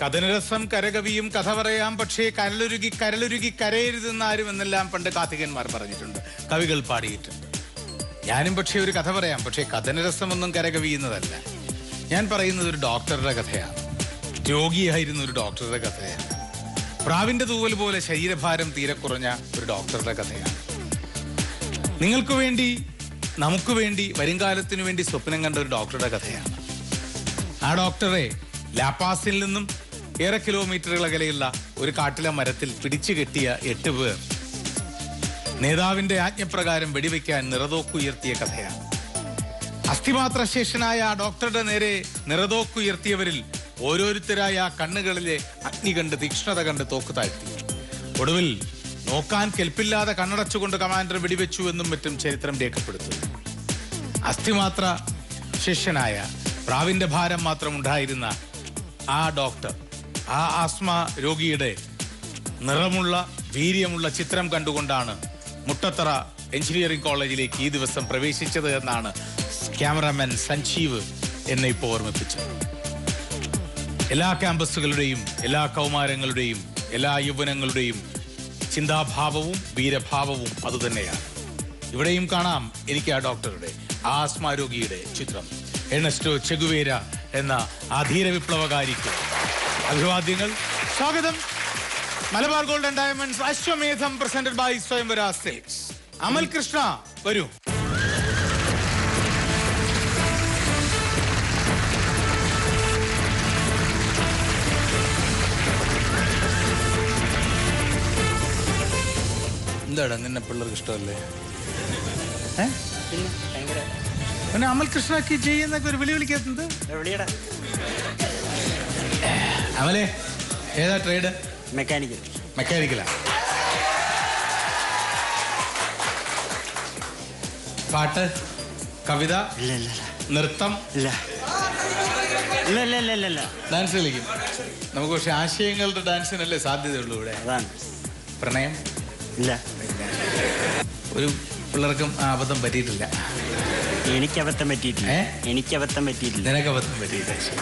കഥനരസം കരകവിയും കഥ പറയാം പക്ഷേ കരലുരുകി കരലുരുകി കരയരുതെന്ന് ആരും എന്നെല്ലാം പണ്ട് കാർത്തികന്മാർ പറഞ്ഞിട്ടുണ്ട് കവികൾ പാടിയിട്ടുണ്ട് ഞാനും പക്ഷേ ഒരു കഥ പറയാം പക്ഷേ കഥനരസമൊന്നും കരകവിയുന്നതല്ല ഞാൻ പറയുന്നത് ഒരു ഡോക്ടറുടെ കഥയാണ് രോഗിയായിരുന്ന ഒരു ഡോക്ടറുടെ കഥയാണ് പ്രാവിന്റെ തൂവൽ പോലെ ശരീരഭാരം തീരെ കുറഞ്ഞ ഒരു ഡോക്ടറുടെ കഥയാണ് നിങ്ങൾക്ക് വേണ്ടി നമുക്ക് വേണ്ടി വരുംകാലത്തിനു വേണ്ടി സ്വപ്നം കണ്ട ഒരു ഡോക്ടറുടെ കഥയാണ് ആ ഡോക്ടറെ ലാപ്പാസിൽ നിന്നും ഏറെ കിലോമീറ്ററുകൾ അകലെയുള്ള ഒരു കാട്ടിലെ മരത്തിൽ പിടിച്ചു കെട്ടിയ എട്ട് പേർ നേതാവിന്റെ ആജ്ഞപ്രകാരം വെടിവെക്കാൻ നിറതോക്കുയർത്തിയ കഥയാണ് അസ്ഥിമാത്രശേഷനായ ആ ഡോക്ടറുടെ നേരെ നിറതോക്കുയർത്തിയവരിൽ ഓരോരുത്തരായ ആ കണ്ണുകളിലെ അഗ്നി കണ്ട് തീക്ഷ്ണത കണ്ട് തോക്ക് താഴ്ത്തി ഒടുവിൽ നോക്കാൻ കെൽപ്പില്ലാതെ കണ്ണടച്ചുകൊണ്ട് കമാൻഡർ വെടിവെച്ചു എന്നും മറ്റും ചരിത്രം രേഖപ്പെടുത്തുന്നു അസ്ഥിമാത്ര ശിഷ്യനായ പ്രാവിന്റെ ഭാരം മാത്രം ഉണ്ടായിരുന്ന ആ ഡോക്ടർ ആ ആസ്മ രോഗിയുടെ നിറമുള്ള വീര്യമുള്ള ചിത്രം കണ്ടുകൊണ്ടാണ് മുട്ടത്തറ എഞ്ചിനീയറിംഗ് കോളേജിലേക്ക് ഈ ദിവസം പ്രവേശിച്ചത് എന്നാണ് ക്യാമറാമാൻ സഞ്ജീവ് എന്നെ ഇപ്പോൾ ഓർമ്മിപ്പിച്ചത് എല്ലാ ക്യാമ്പസുകളുടെയും എല്ലാ കൗമാരങ്ങളുടെയും എല്ലാ യൗവനങ്ങളുടെയും ചിന്താഭാവവും വീരഭാവവും അതുതന്നെയാണ് ഇവിടെയും കാണാം എനിക്ക് ആ ഡോക്ടറുടെ ആ ആസ്മ രോഗിയുടെ ചിത്രം എണസ്റ്റോ ചെഗുവേര എന്ന ആ ധീര വിപ്ലവകാരിക്ക് അഭിവാദ്യങ്ങൾ സ്വാഗതം Malabar gold and diamonds Ashwamedham presented by Swayamvara silks Amal Krishna വരൂ എന്താടാ നിന്നെ പിള്ളേർക്ക് ഇഷ്ടമല്ലേ ഏ? പിന്നെ ഭയങ്കര പിന്നെ അമൽ കൃഷ്ണക്ക് ചെയ്യുന്നൊക്കെ ഒരു വിളി വിളിക്കുന്നത് എവിടെയാടാ അമലെ ഏതാ ട്രേഡ് മെക്കാനിക്കൽ മെക്കാനിക്കലാ പാട്ട് കവിത ഇല്ല ഇല്ല നൃത്തം ഇല്ല ഇല്ല ഇല്ല ഇല്ല ഇല്ല ഇല്ല ഡാൻസ് കളിക്കും നമുക്ക് പക്ഷെ ആശയങ്ങളുടെ ഡാൻസിനല്ലേ സാധ്യതയുള്ളൂ ഇവിടെ അതാണ് പ്രണയം ഇല്ല ഒരു പിള്ളേർക്കും ആ അബദ്ധം പറ്റിയിട്ടില്ല എനിക്ക് അബദ്ധം പറ്റിയിട്ടില്ല ഏ? എനിക്ക് അബദ്ധം പറ്റിയിട്ടില്ല നിനക്ക് അബദ്ധം പറ്റിയില്ല ശരി.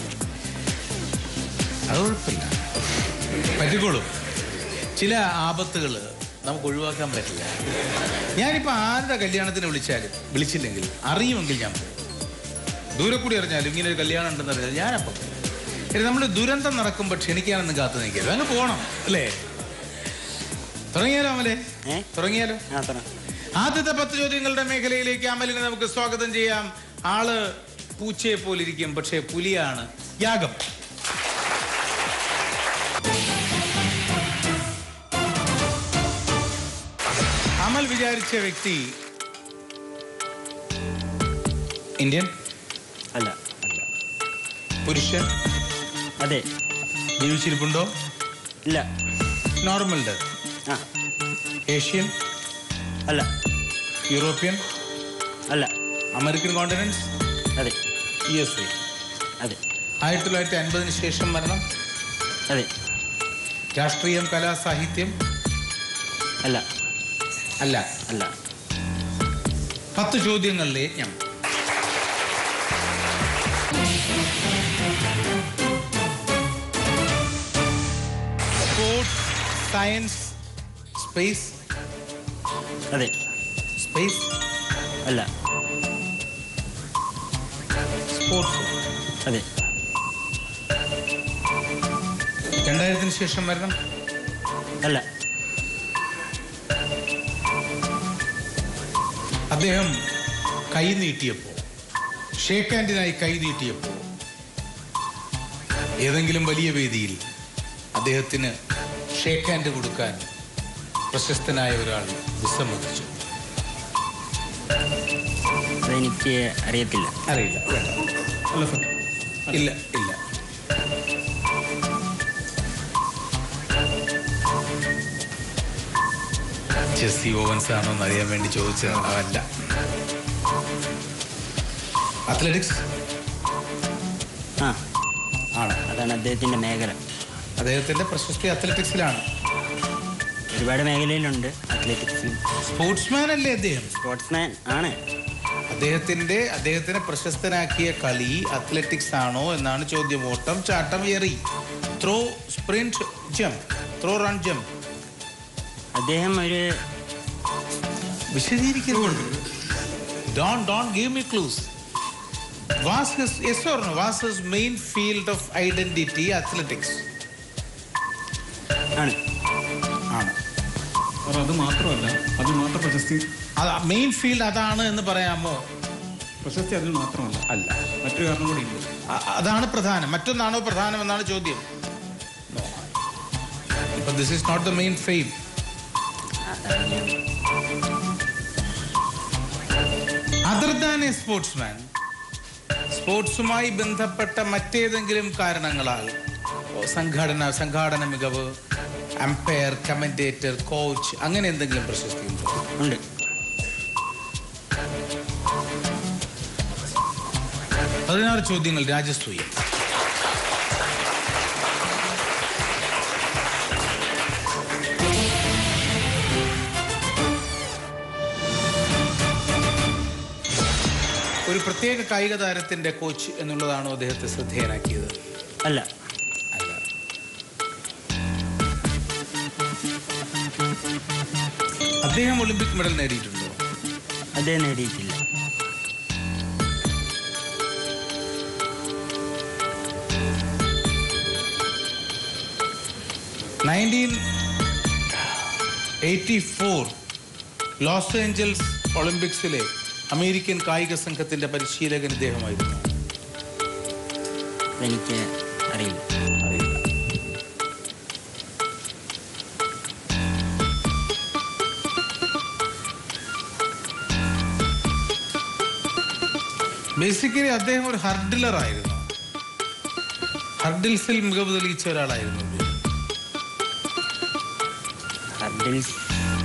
അത് കുഴപ്പമില്ല പറ്റിക്കോളും ചില ആപത്തുകൾ നമുക്ക് ഒഴിവാക്കാൻ പറ്റില്ല ഞാനിപ്പോ ആരുടെ കല്യാണത്തിന് വിളിച്ചാലും വിളിച്ചില്ലെങ്കിൽ അറിയുമെങ്കിൽ ഞാൻ പോകും ദൂരെ കൂടി അറിഞ്ഞാലും ഇങ്ങനെ ഒരു കല്യാണം ഉണ്ടെന്ന് അറിഞ്ഞാൽ ഞാനപ്പം നമ്മൾ ദുരന്തം നടക്കുമ്പോൾ ക്ഷണിക്കാനൊന്നും കാത്തു നിൽക്കരുത് അങ്ങ് പോകണം അല്ലേ തുടങ്ങിയാലോ അമലെ ഏ? തുടങ്ങിയാലോ ആ പറ ആദ്യത്തെ പത്ത് ചോദ്യങ്ങളുടെ മേഖലയിലേക്ക് അമലിനെ നമുക്ക് സ്വാഗതം ചെയ്യാം ആള് പൂച്ചയെ പോലിരിക്കും പക്ഷേ പുലിയാണ് യാഗം അമൽ വിചാരിച്ച വ്യക്തി ഇന്ത്യൻ അല്ല അല്ല പുരുഷൻ അതെ ജീവിച്ചിരിപ്പുണ്ടോ ഇല്ല നോർമൽ ഡെത്ത് ആ ഏഷ്യൻ അല്ല യൂറോപ്യൻ അല്ല അമേരിക്കൻ കോണ്ടിനൻസ് അതെ യു എസ് എ അതെ ആയിരത്തി തൊള്ളായിരത്തി അൻപതിന് ശേഷം മരണം അതെ രാഷ്ട്രീയം കലാ സാഹിത്യം അല്ല അല്ല അല്ല പത്ത് ചോദ്യങ്ങളിലെ ഞാൻ സ്പോർട്സ് സയൻസ് സ്പേസ് അതെ സ്പേസ് അല്ല സ്പോർട്സ് അതെ രണ്ടായിരത്തിന് ശേഷം മരണം അല്ല അദ്ദേഹം കൈ നീട്ടിയപ്പോൾ ഷേക്ക് ഹാൻഡിനായി കൈ നീട്ടിയപ്പോൾ ഏതെങ്കിലും വലിയ വേദിയിൽ അദ്ദേഹത്തിന് ഷേക്ക് ഹാൻഡ് കൊടുക്കാൻ പ്രശസ്തനായ ഒരാൾ വിസമ്മതിച്ചു അതെനിക്ക് അറിയത്തില്ല അറിയില്ല വേണ്ട അല്ല സർ. ഇല്ല ഇല്ല ജെസ്സി ഓവൻസ് ആണോ എന്ന് അറിയാൻ വേണ്ടി ചോദിച്ചത് അതല്ല അത്ലറ്റിക്സ് ആ ആണ് അതാണ് അദ്ദേഹത്തിൻ്റെ മേഖല അദ്ദേഹത്തിന്റെ പ്രശസ്തി അത്ലറ്റിക്സിലാണ് ഒരുപാട് മേഖലയിലുണ്ട് അത്ലറ്റിക്സിലും സ്പോർട്സ്മാൻ അല്ലേ അദ്ദേഹം സ്പോർട്സ്മാൻ ആണ് അദ്ദേഹത്തിന്റെ അദ്ദേഹത്തിനെ പ്രശസ്തനാക്കിയ കളി അത്ലറ്റിക്സ് ആണോ എന്നാണ് ചോദ്യം ഓട്ടം ചാട്ടം എറി throw sprint jump throw run jump അദ്ദേഹം ഒരു വിശദീകരിക്കുന്നുണ്ട് don't don't give me clues was his yes or no was his main field of identity athletics ആണ് ആണ് സാർ അത് മാത്രമല്ല അതിൽ മാത്രം പ്രശസ്തി അത് മെയിൻ ഫീൽഡ് അതാണ് എന്ന് പറയാമോ പ്രശസ്തി അതിൽ മാത്രമല്ല അല്ല മറ്റൊരു കാരണം കൂടി ഉണ്ട് അ- അതാണ് പ്രധാനം മറ്റൊന്നാണോ പ്രധാനം എന്നാണ് ചോദ്യം ഇപ്പൊ this is not the main fame other than a sportsman സ്പോർട്സുമായി ബന്ധപ്പെട്ട മറ്റേതെങ്കിലും കാരണങ്ങളാൽ ഓ, സംഘടന സംഘാടന മികവ് അമ്പയർ കമന്റേറ്റർ കോച്ച് അങ്ങനെ എന്തെങ്കിലും പ്രശസ്തി ഉണ്ടോ ഉണ്ട് പതിനാറ് ചോദ്യങ്ങൾ രാജസ്വീയ ഒരു പ്രത്യേക കായിക താരത്തിന്റെ കോച്ച് എന്നുള്ളതാണോ അദ്ദേഹത്തെ ശ്രദ്ധേയനാക്കിയത് അല്ല അല്ല അദ്ദേഹം ഒളിമ്പിക് മെഡൽ നേടിയിട്ടുണ്ടോ അദ്ദേഹം നേടിയിട്ടില്ല nineteen eighty four Los Angeles ഒളിമ്പിക്സിലെ അമേരിക്കൻ കായിക സംഘത്തിന്റെ പരിശീലകൻ ഇദ്ദേഹമായിരുന്നു എനിക്ക് അറിയില്ല അറിയില്ല ബേസിക്കലി അദ്ദേഹം ഒരു ഹർഡിലർ ആയിരുന്നു ഹർഡിൽസിൽ മികവ് തെളിയിച്ച ഒരാളായിരുന്നു അദ്ദേഹം. ഹർഡിൽസ്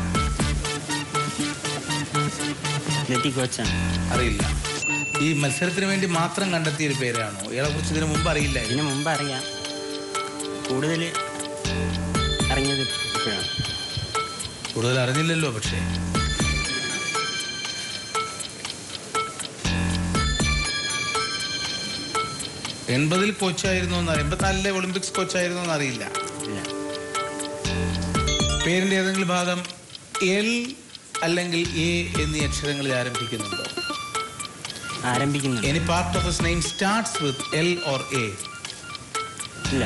അത്ലറ്റിക് കോച്ചാണ് അറിയില്ല ഈ മത്സരത്തിന് വേണ്ടി മാത്രം കണ്ടെത്തിയ ഒരു പേരാണോ ഇയാളെ കുറിച്ച് ഇതിനു മുമ്പ് അറിയില്ല ഇതിനു മുമ്പ് അറിയാം കൂടുതൽ അറിഞ്ഞത് ഇപ്പോഴാണ് കൂടുതൽ അറിഞ്ഞില്ലല്ലോ പക്ഷേ എൺപതിൽ കോച്ചായിരുന്നു എന്ന് എൺപത്തിനാലിലെ ഒളിമ്പിക്സ് കോച്ചായിരുന്നു എന്ന് അറിയില്ല ഇല്ല പേരിന്റെ ഏതെങ്കിലും ഭാഗം എൽ അല്ലെങ്കിൽ എ എന്നീ അക്ഷരങ്ങളിൽ ആരംഭിക്കുന്നുണ്ടോ ആരംഭിക്കുന്നുണ്ട് any part of his name starts with L or A ഇല്ല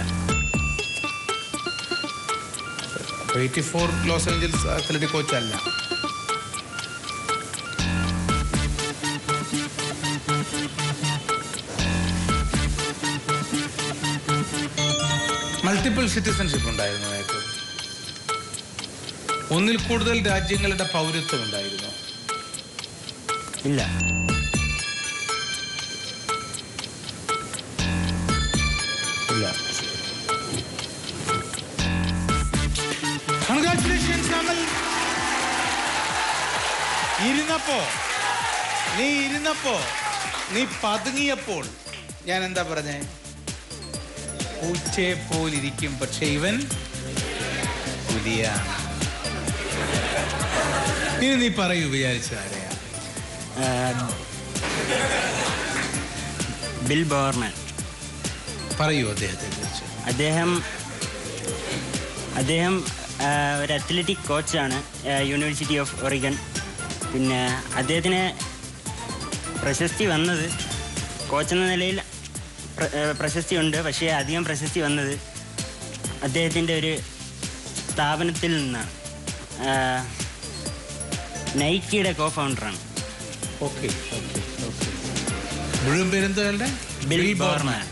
eighty four Los Angeles athletic coach അല്ല മൾട്ടിപ്പിൾ സിറ്റിസൺഷിപ്പ് ഉണ്ടായിരുന്നു അയാൾക്ക് ഒന്നിൽ കൂടുതൽ രാജ്യങ്ങളുടെ പൗരത്വം ഉണ്ടായിരുന്നു ഇല്ല ഇല്ല കൺഗ്രാറ്റുലേഷൻസ് അമൽ ഇരുന്നപ്പോ നീ ഇരുന്നപ്പോ നീ പതുങ്ങിയപ്പോൾ ഞാൻ എന്താ പറഞ്ഞേ പൂച്ചയെ പോലിരിക്കും പക്ഷെ ഇവൻ പുലിയാണ് ഇനി നീ പറയൂ വിചാരിച്ച ആരെയാ ആ, ബിൽ ബോർമാൻ പറയൂ അദ്ദേഹത്തെ കുറിച്ച് അദ്ദേഹം അദ്ദേഹം ആ, ഒരു അത്ലറ്റിക് കോച്ചാണ് ആ, യൂണിവേഴ്സിറ്റി ഓഫ് ഒറിഗൺ പിന്നെ അദ്ദേഹത്തിന് പ്രശസ്തി വന്നത് കോച്ച് എന്ന നിലയിൽ പ്ര- ആ, പ്രശസ്തിയുണ്ട് പക്ഷേ അധികം പ്രശസ്തി വന്നത് അദ്ദേഹത്തിൻ്റെ ഒരു സ്ഥാപനത്തിൽ നിന്നാണ് ആ, നൈക്കിയുടെ കോ ഫൗണ്ടറാണ് ഓക്കെ ഓക്കെ ഓക്കെ മുഴുവൻ പേരെന്താ ബിൽ ബോർമാൻ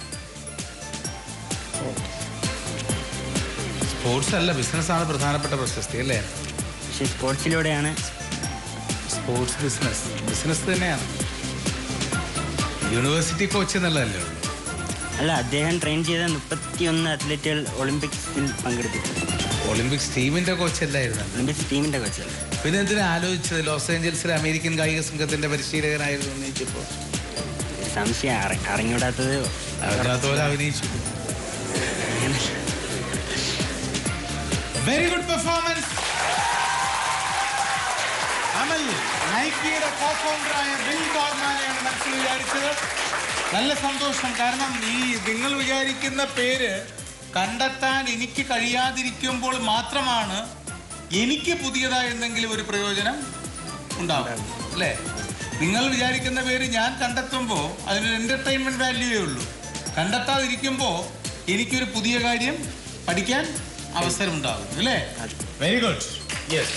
സ്പോർട്സ് അല്ല ബിസിനസ് ആണ് പ്രധാനപ്പെട്ട പ്രശസ്തി അല്ലേ പക്ഷേ സ്പോർട്സിലൂടെയാണ് സ്പോർട്സ് ബിസിനസ് ബിസിനസ് തന്നെയാണ് യൂണിവേഴ്സിറ്റി കോച്ച് എന്നുള്ളതല്ലേ ഉള്ളൂ അല്ല അദ്ദേഹം ട്രെയിൻ ചെയ്ത മുപ്പത്തിയൊന്ന് അത്ലറ്റുകൾ ഒളിമ്പിക്സിൽ പങ്കെടുത്തിട്ടുണ്ട് ഒളിമ്പിക്സ് ടീമിന്റെ കോച്ച് അല്ലായിരുന്നു ഒളിമ്പിക്സ് ടീമിന്റെ കോച്ചല്ല പിന്നെ എന്തിനാ ആലോചിച്ചത് ലോസ് ഏഞ്ചൽസിലെ അമേരിക്കൻ കായിക സംഘത്തിന്റെ പരിശീലകനായിരുന്നു എന്ന് ചോദിച്ചപ്പോ സംശയം അറി- അറിഞ്ഞൂടാത്തത് അതിനകത്ത് പോലെ അഭിനയിച്ചു വെരി ഗുഡ് പെർഫോമൻസ് അമൽ നൈക്കിയുടെ കോ ഫൗണ്ടറായ ബിൽ ബോർമാനെയാണ് മനസ്സിൽ വിചാരിച്ചത് നല്ല സന്തോഷം കാരണം ഈ നിങ്ങൾ വിചാരിക്കുന്ന പേര് കണ്ടെത്താൻ എനിക്ക് കഴിയാതിരിക്കുമ്പോൾ മാത്രമാണ് എനിക്ക് പുതിയതായ എന്തെങ്കിലും ഒരു പ്രയോജനം ഉണ്ടാവും അല്ലേ നിങ്ങൾ വിചാരിക്കുന്ന പേര് ഞാൻ കണ്ടെത്തുമ്പോൾ അതിനൊരു എന്റർടൈൻമെന്റ് വാല്യൂവേ ഉള്ളൂ കണ്ടെത്താതിരിക്കുമ്പോൾ എനിക്കൊരു പുതിയ കാര്യം പഠിക്കാൻ അവസരം ഉണ്ടാകും അല്ലേ very good yes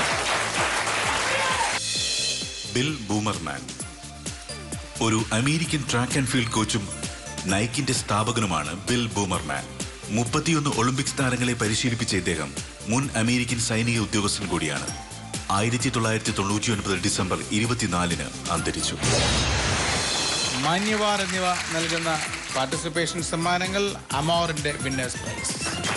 Bill Bowerman ഒരു അമേരിക്കൻ ട്രാക്ക് ആൻഡ് ഫീൽഡ് കോച്ചും നൈക്കിന്റെ സ്ഥാപകനുമാണ് ബിൽ ബൂമർമാൻ മുപ്പത്തിയൊന്ന് ഒളിമ്പിക്സ് താരങ്ങളെ പരിശീലിപ്പിച്ച ഇദ്ദേഹം മുൻ അമേരിക്കൻ സൈനിക ഉദ്യോഗസ്ഥൻ കൂടിയാണ് ആയിരത്തി തൊള്ളായിരത്തി തൊണ്ണൂറ്റി ഒൻപത് ഡിസംബർ ഇരുപത്തിനാലിന് അന്തരിച്ചു മാന്യവാർ എന്നിവ നൽകുന്ന പാർട്ടിസിപ്പേഷൻ സമ്മാനങ്ങൾ അമോറിന്റെ വിന്നേഴ്സ് പ്രൈസ്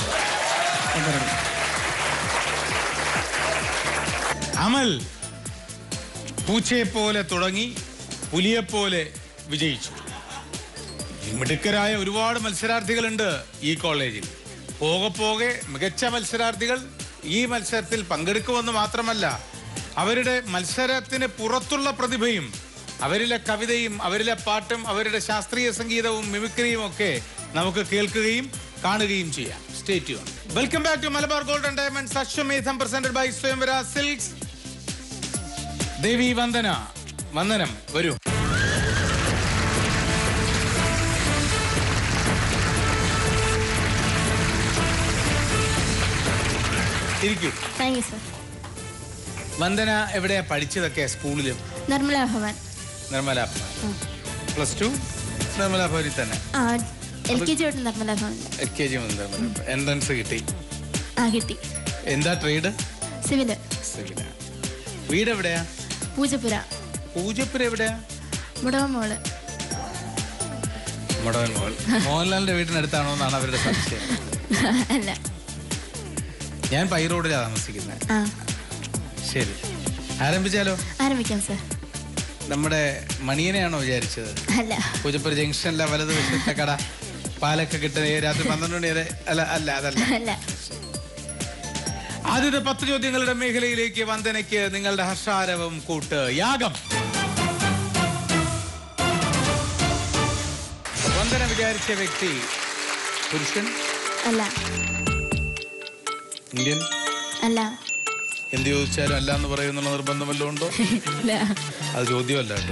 അമൽ പൂച്ചയെ പോലെ തുടങ്ങി പുലിയെപ്പോലെ വിജയിച്ചു മിടുക്കരായ ഒരുപാട് മത്സരാർത്ഥികളുണ്ട് ഈ കോളേജിൽ പോകെ പോകെ മികച്ച മത്സരാർത്ഥികൾ ഈ മത്സരത്തിൽ പങ്കെടുക്കുമെന്ന് മാത്രമല്ല അവരുടെ മത്സരത്തിന് പുറത്തുള്ള പ്രതിഭയും അവരിലെ കവിതയും അവരിലെ പാട്ടും അവരുടെ ശാസ്ത്രീയ സംഗീതവും മിമിക്രിയും ഒക്കെ നമുക്ക് കേൾക്കുകയും കാണുകയും ചെയ്യാം state welcome back to Malabar golden diamonds Ashwamedham presented by Swayamvara silks Devi Vandana വന്ദനം വരൂ ഇരിക്കൂ താങ്ക് യു സർ വന്ദന എവിടെയാ പഠിച്ചതൊക്കെ സ്കൂളിലും നിർമ്മല ഭവൻ നിർമ്മല പ്ലസ് ടു നിർമ്മല ഭവനിൽ തന്നെ ആ എൽ കെ ജി തൊട്ട് നിർമ്മല ഭവനിൽ എൽ കെ ജി മുതൽ നിർമ്മല എൻട്രൻസ് കിട്ടി ആ കിട്ടി എന്താ ട്രേഡ് സിവില് സിവില വീട് എവിടെയാ പൂജപ്പുര പൂജപ്പുര എവിടെയാ മുടവമോള് മുടവൻ മോൾ മോഹൻലാലിന്റെ വീടിനടുത്താണോ എന്നാണ് അവരുടെ സംശയം അല്ല ഞാൻ പൈ റോഡിലാണ് താമസിക്കുന്നത് ആ ശരി ആരംഭിച്ചാലോ ആരംഭിക്കാം സർ നമ്മുടെ മണിയനെയാണോ വിചാരിച്ചത് അല്ല പൂജപ്പുര ജംഗ്ഷനിലെ വലത് വശത്തെ കട പാലൊക്കെ കിട്ടുന്ന രാത്രി പന്ത്രണ്ട് മണി വരെ അല്ല അല്ല അതല്ല അല്ല ആദ്യത്തെ പത്ത് ചോദ്യങ്ങളുടെ മേഖലയിലേക്ക് വന്ദനയ്ക്ക് നിങ്ങളുടെ ഹർഷാരവം കൂട്ട് യാഗം വന്ദന വിചാരിച്ച വ്യക്തി പുരുഷൻ അല്ല ഇന്ത്യൻ അല്ല എന്ത് ചോദിച്ചാലും അല്ല എന്ന് പറയുന്നുള്ള നിർബന്ധം വല്ലതും ഉണ്ടോ ഇല്ല അത് ചോദ്യമല്ല കേട്ടോ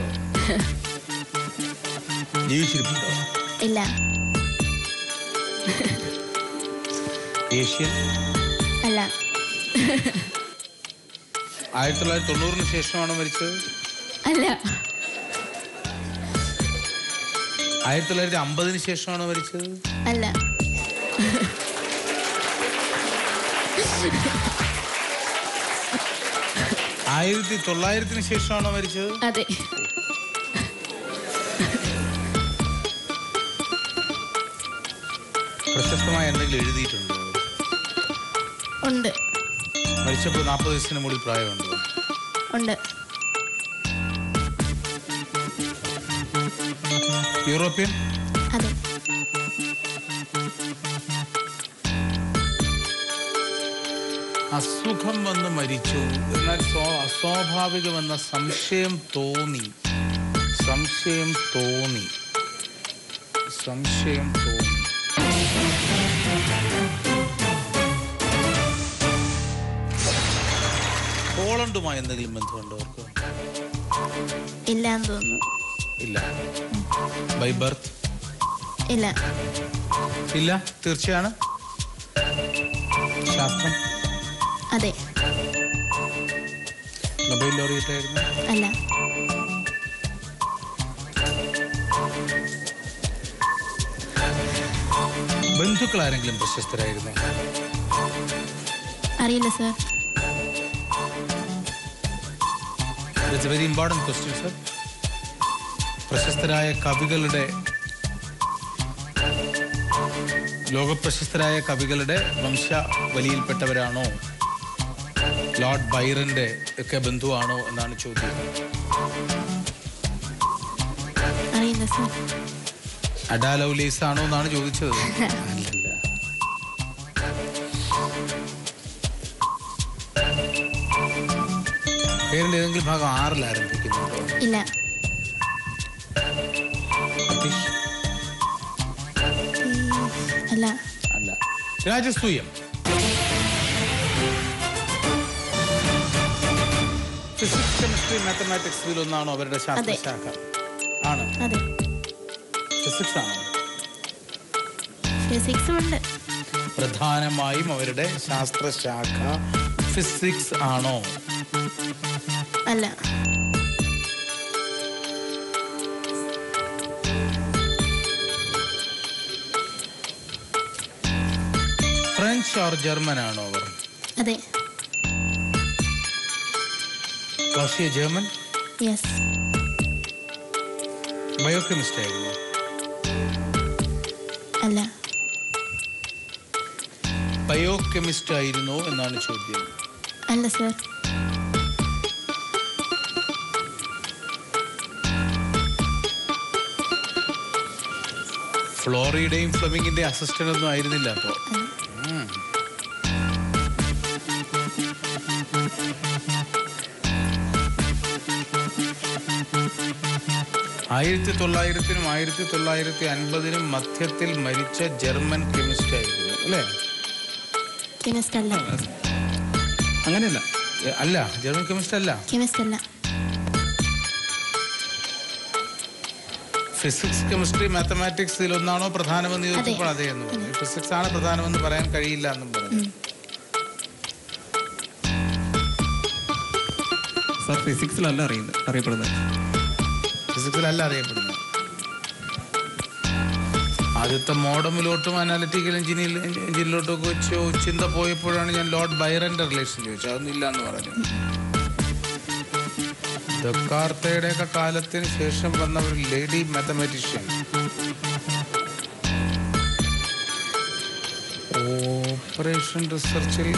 ജീവിച്ചിരിപ്പുണ്ടോ ഇല്ല ഏഷ്യൻ അല്ല ആയിരത്തി തൊള്ളായിരത്തി തൊണ്ണൂറിന് ശേഷമാണോ മരിച്ചത് അല്ല ആയിരത്തി തൊള്ളായിരത്തി അമ്പതിന് ശേഷമാണോ മരിച്ചത് അല്ല ആയിരത്തി തൊള്ളായിരത്തിന് ശേഷമാണോ മരിച്ചത് അതെ പ്രശസ്തമായ എന്തെങ്കിലും എഴുതിയിട്ടുണ്ടോ ഉണ്ട് മരിച്ചപ്പോൾ നാൽപ്പത് വയസ്സിന് മുകളിൽ പ്രായമുണ്ടോ ഉണ്ട് യൂറോപ്യൻ അതെ അസുഖം വന്ന് മരിച്ചു എന്നാൽ സ്വ- അസ്വാഭാവികമെന്ന സംശയം തോന്നി സംശയം തോന്നി സംശയം തോന്നി പോളണ്ടുമായി എന്തെങ്കിലും ബന്ധമുണ്ടോ അവർക്ക് ഇല്ല എന്ന് തോന്നുന്നു ഇല്ല ബൈ ബർത്ത് ഇല്ല ഇല്ല തീർച്ചയാണ് ശാസ്ത്രം അതെ മൊബൈൽ ലോറിയറ്റ് ആയിരുന്നു അല്ല ബന്ധുക്കൾ ആരെങ്കിലും പ്രശസ്തരായിരുന്നു അറിയില്ല sir it's a very important question sir പ്രശസ്തരായ കവികളുടെ ലോകപ്രശസ്തരായ കവികളുടെ വംശവലിയിൽപ്പെട്ടവരാണോ ലോർഡ് ബൈറന്റെ ഒക്കെ ബന്ധുവാണോ എന്നാണ് ചോദ്യം അറിയില്ല സർ അഡാലൗലീസ് ആണോ എന്നാണ് ചോദിച്ചത് അല്ലല്ല പേരിന്റെ ഏതെങ്കിലും ഭാഗം ആറിൽ ആരംഭിക്കുന്നുണ്ടോ ഇല്ല സതീഷ് അല്ല അല്ല രാജസൂയം ഫിസിക്സ് കെമിസ്ട്രി മാത്തമാറ്റിക്സിൽ ഒന്നാണോ അവരുടെ അതെ. ശാസ്ത്രശാഖ ആണ് അതെ ഫിസിക്സ് ആണോ ഫിസിക്സും ഉണ്ട് പ്രധാനമായും അവരുടെ ശാസ്ത്രശാഖ ഫിസിക്സ് ആണോ അല്ല ഫ്രഞ്ച് ഓർ ജർമ്മൻ ആണോ അവർ അതെ റഷ്യ ജർമ്മൻ യെസ് ബയോകെമിസ്റ്റ് ആയിരുന്നു അല്ല ബയോകെമിസ്റ്റ് ആയിരുന്നോ എന്നാണ് ചോദ്യം അല്ല സർ ഫ്ലോറിയുടെയും ഫ്ലമിങ്ങിന്റെ അസിസ്റ്റന്റ് ഒന്നും ആയിരുന്നില്ല അപ്പോ ഉം. ആയിരത്തി തൊള്ളായിരത്തിനും ആയിരത്തി തൊള്ളായിരത്തി അൻപതിനും മധ്യത്തിൽ മരിച്ച ജർമ്മൻ കെമിസ്റ്റ് ആയിരുന്നു അല്ലേ കെമിസ്റ്റ് അല്ല അങ്ങനെയല്ല എ, അല്ല ജർമ്മൻ കെമിസ്റ്റ് അല്ല കെമിസ്റ്റ് അല്ല ഫിസിക്സ് കെമിസ്ട്രി മാത്തമാറ്റിക്സ് ഇതിലൊന്നാണോ പ്രധാനമെന്ന് ചോദിച്ചപ്പോൾ അതെ എന്ന് പറഞ്ഞു ഫിസിക്സ് ആണ് പ്രധാനമെന്ന് പറയാൻ കഴിയില്ല എന്നും പറഞ്ഞു സാർ ഫിസിക്സിലല്ല അറിയുന്നത് അറിയപ്പെടുന്നത് ഫിസിക്സിലല്ല അറിയപ്പെടുന്നത് ആദ്യത്തെ മോഡമിലോട്ടും അനാലിറ്റിക്കൽ എഞ്ചിനീയർ എഞ്ചിനിലോട്ടും ഒക്കെ വെച്ച് ചിന്ത പോയപ്പോഴാണ് ഞാൻ ലോർഡ് ബൈറന്റെ റിലേഷൻ ചോദിച്ചത് അതൊന്നും ഇല്ല എന്ന് പറഞ്ഞു ദക്കാർത്തയുടെ ഒക്കെ കാലത്തിന് ശേഷം വന്ന ഒരു ലേഡി മാത്തമാറ്റീഷ്യൻ ഓപ്പറേഷൻ റിസർച്ചിൽ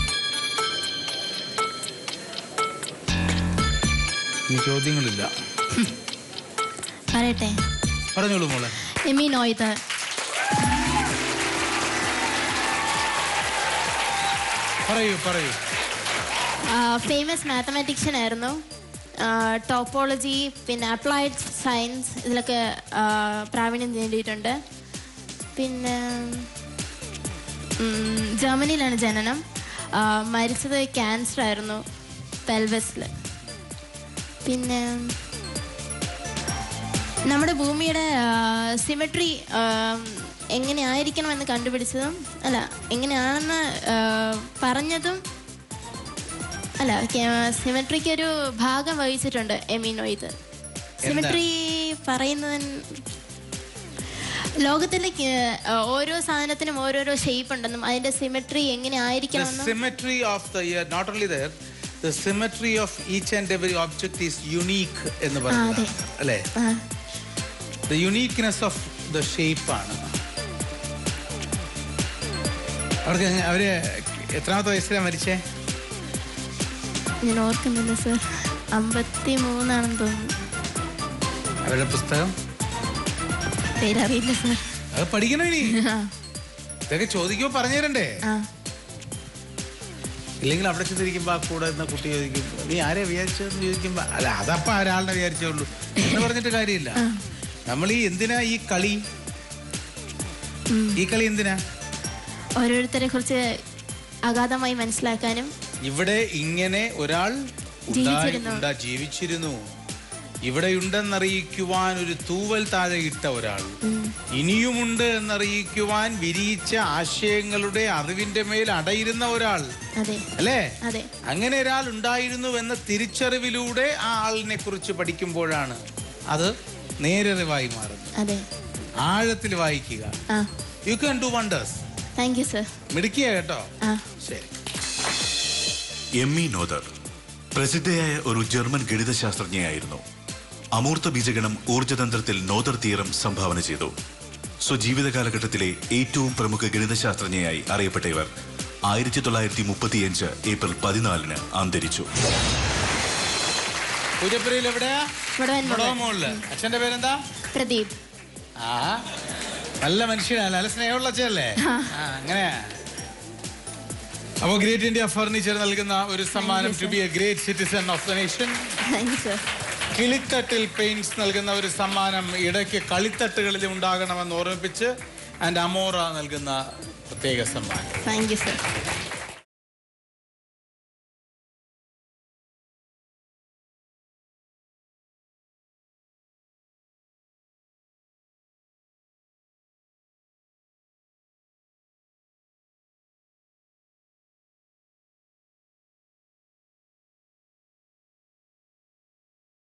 ഇനി ചോദ്യങ്ങളില്ല പറയട്ടെ പറഞ്ഞോളൂ മോളെ എമി നോയ്ത് പറയൂ പറയൂ ഫേമസ് മാത്തമാറ്റിക്ഷ്യൻ ആയിരുന്നു ടോപ്പോളജി പിന്നെ അപ്ലൈഡ് സയൻസ് ഇതിലൊക്കെ ആ, പ്രാവീണ്യം നേടിയിട്ടുണ്ട് പിന്നെ ഉം, ജർമ്മനിയിലാണ് ജനനം ആ, മരിച്ചത് ക്യാൻസർ ആയിരുന്നു പെൽവസിൽ പിന്നെ നമ്മുടെ ഭൂമിയുടെ സിമെട്രി എങ്ങനെ ആയിരിക്കണമെന്ന് കണ്ടുപിടിച്ചതും അല്ല എങ്ങനെയാണെന്ന് ആ, പറഞ്ഞതും അല്ല സിമെട്രിക്ക് ഒരു ഭാഗം വഹിച്ചിട്ടുണ്ട് എമീനോയിത് സിമെട്രി പറയുന്നതിന് ലോകത്തിലെ ആ, ഓരോ സാധനത്തിനും ഓരോരോ ഷേപ്പ് ഉണ്ടെന്നും അതിന്റെ സിമെട്രി എങ്ങനെ The ആയിരിക്കണമെന്നും symmetry of the earth, not only there, the symmetry of each and every object is unique എന്ന് അതെ. പറയുന്നത് അല്ലേ ആ, the uniqueness of the shape ആണ് അവർക്ക് എങ്ങ- അവര് എത്രാമത്തെ വയസ്സിലാണ് മരിച്ചേ ഞാൻ ഓർക്കുന്നില്ല സർ അമ്പത്തി മൂന്നാണെന്ന് തോന്നുന്നു അവരുടെ പുസ്തകം പേരറിയില്ല സർ അത് പഠിക്കണം ഇനി ആ, ഇതൊക്കെ ചോദിക്കുമ്പോ പറഞ്ഞു തരണ്ടേ ആ ഇല്ലെങ്കിൽ അവിടെ ചെന്നിരിക്കുമ്പോ ആ കൂടെ എന്ന കുട്ടി ചോദിക്കും നീ ആരെ വിചാരിച്ചതെന്ന് ചോദിക്കുമ്പോ അല്ല അതപ്പ ഒരാളുടെ വിചാരിച്ചേ ഉള്ളൂ എന്ന് പറഞ്ഞിട്ട് കാര്യമില്ല നമ്മൾ ഈ എന്തിനാ ഈ കളി ഈ കളി എന്തിനാ ഓരോരുത്തരെ കുറിച്ച് അഗാധമായി മനസ്സിലാക്കാനും ഇവിടെ ഇങ്ങനെ ഒരാൾ ഉണ്ടായി- ജീവിച്ചിരുന്നു. ഉണ്ടാ ജീവിച്ചിരുന്നു ഇവിടെ ഉണ്ടെന്നറിയിക്കുവാൻ ഒരു തൂവൽ താഴെ ഇട്ട ഒരാൾ ഇനിയുമുണ്ട് എന്നറിയിക്കുവാൻ വിരിയിച്ച ആശയങ്ങളുടെ അറിവിന്റെ മേൽ അടയിരുന്ന ഒരാൾ അതെ അല്ലേ അതെ അങ്ങനെ ഒരാൾ ഉണ്ടായിരുന്നു എന്ന തിരിച്ചറിവിലൂടെ ആ ആളിനെ കുറിച്ച് പഠിക്കുമ്പോഴാണ് അത് നേരറിവായി മാറുന്നത് അതെ ആഴത്തിൽ വായിക്കുക ആ you can do wonders thank you sir മിടുക്കിയ കേട്ടോ ആ ശരി എം ഇ നോദർ പ്രസിദ്ധയായ ഒരു ജർമ്മൻ ഗണിതശാസ്ത്രജ്ഞയായിരുന്നു അമൂർത്ത ബീജഗണം ഊർജതന്ത്രത്തിൽ നോദർ തീരം സംഭാവന ചെയ്തു സ്വജീവിത കാലഘട്ടത്തിലെ ഏറ്റവും പ്രമുഖ ഗണിതശാസ്ത്രജ്ഞയായി അറിയപ്പെട്ട ഇവർ ആയിരത്തി തൊള്ളായിരത്തി മുപ്പത്തിയഞ്ച് ഏപ്രിൽ പതിനാലിന് അന്തരിച്ചു പൂജപ്പുരയിൽ എവിടെയാ ഇവിടെ വന്നോളൂ. ഇവിടെ മോളില് അച്ഛന്റെ പേരെന്താ പ്രദീപ് ആ നല്ല മനുഷ്യനാണ് നല്ല സ്നേഹമുള്ള അച്ഛനല്ലേ ആ അങ്ങനെയാ അപ്പോ ഗ്രേറ്റ് ഇന്ത്യ ഫർണിച്ചർ നൽകുന്ന ഒരു സമ്മാനം to be a great citizen of the nation thank you sir കിളിത്തട്ടിൽ പെയിന്റ്സ് നൽകുന്ന ഒരു സമ്മാനം ഇടയ്ക്ക് കളിത്തട്ടുകളിൽ ഉണ്ടാകണമെന്ന് ഓർമ്മിപ്പിച്ച് ആൻഡ് അമോറ നൽകുന്ന പ്രത്യേക സമ്മാനം താങ്ക് യു സർ